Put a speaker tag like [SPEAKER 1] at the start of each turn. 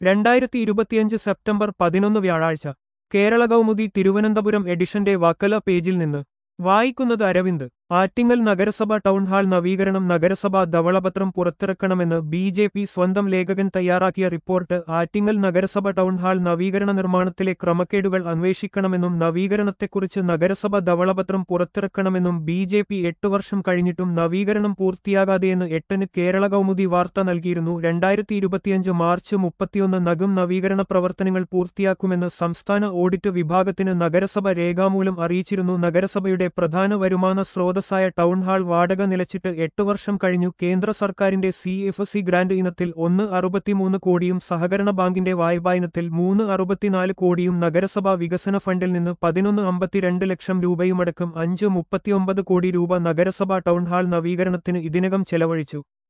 [SPEAKER 1] രണ്ടായിരത്തി ഇരുപത്തിയഞ്ച് സെപ്റ്റംബർ പതിനൊന്ന് വ്യാഴാഴ്ച കേരള കൗമുദി തിരുവനന്തപുരം എഡിഷന്റെ വക്കല പേജിൽ നിന്ന് വായിക്കുന്നത് അരവിന്ദ് ആറ്റിങ്ങൽ നഗരസഭ ടൗൺഹാൾ നവീകരണം നഗരസഭ ധവളപത്രം പുറത്തിറക്കണമെന്ന് ബി ജെ പി സ്വന്തം ലേഖകൻ തയ്യാറാക്കിയ റിപ്പോർട്ട് ആറ്റിങ്ങൽ നഗരസഭ ടൗൺഹാൾ നവീകരണ നിർമ്മാണത്തിലെ ക്രമക്കേടുകൾ അന്വേഷിക്കണമെന്നും നവീകരണത്തെക്കുറിച്ച് നഗരസഭ ധവളപത്രം പുറത്തിറക്കണമെന്നും ബി ജെ പി എട്ട് വർഷം കഴിഞ്ഞിട്ടും നവീകരണം പൂർത്തിയാകാതെയെന്ന് എട്ടിന് കേരള കൗമുദി വാർത്ത നൽകിയിരുന്നു രണ്ടായിരത്തി ഇരുപത്തിയഞ്ച് മാർച്ച് മുപ്പത്തിയൊന്ന് നഗം നവീകരണ പ്രവർത്തനങ്ങൾ പൂർത്തിയാക്കുമെന്ന് സംസ്ഥാന ഓഡിറ്റ് വിഭാഗത്തിന് നഗരസഭ രേഖാമൂലം അറിയിച്ചിരുന്നു നഗരസഭയുടെ പ്രധാന വരുമാന സ്രോതസ്സായ ടൗൺഹാൾ വാടക നിലച്ചിട്ട് എട്ട് വർഷം കഴിഞ്ഞു കേന്ദ്ര സർക്കാരിന്റെ സി എഫ് സി ഗ്രാന്റ് ഇനത്തിൽ ഒന്ന് അറുപത്തിമൂന്ന് കോടിയും സഹകരണ ബാങ്കിന്റെ വായ്പാ ഇനത്തിൽ മൂന്ന് അറുപത്തിനാല് കോടിയും നഗരസഭാ വികസന ഫണ്ടിൽ നിന്ന് പതിനൊന്ന് അമ്പത്തിരണ്ട് ലക്ഷം രൂപയുമടക്കം അഞ്ച് മുപ്പത്തിയൊമ്പത് കോടി രൂപ നഗരസഭാ ടൗൺഹാൾ നവീകരണത്തിന് ഇതിനകം ചെലവഴിച്ചു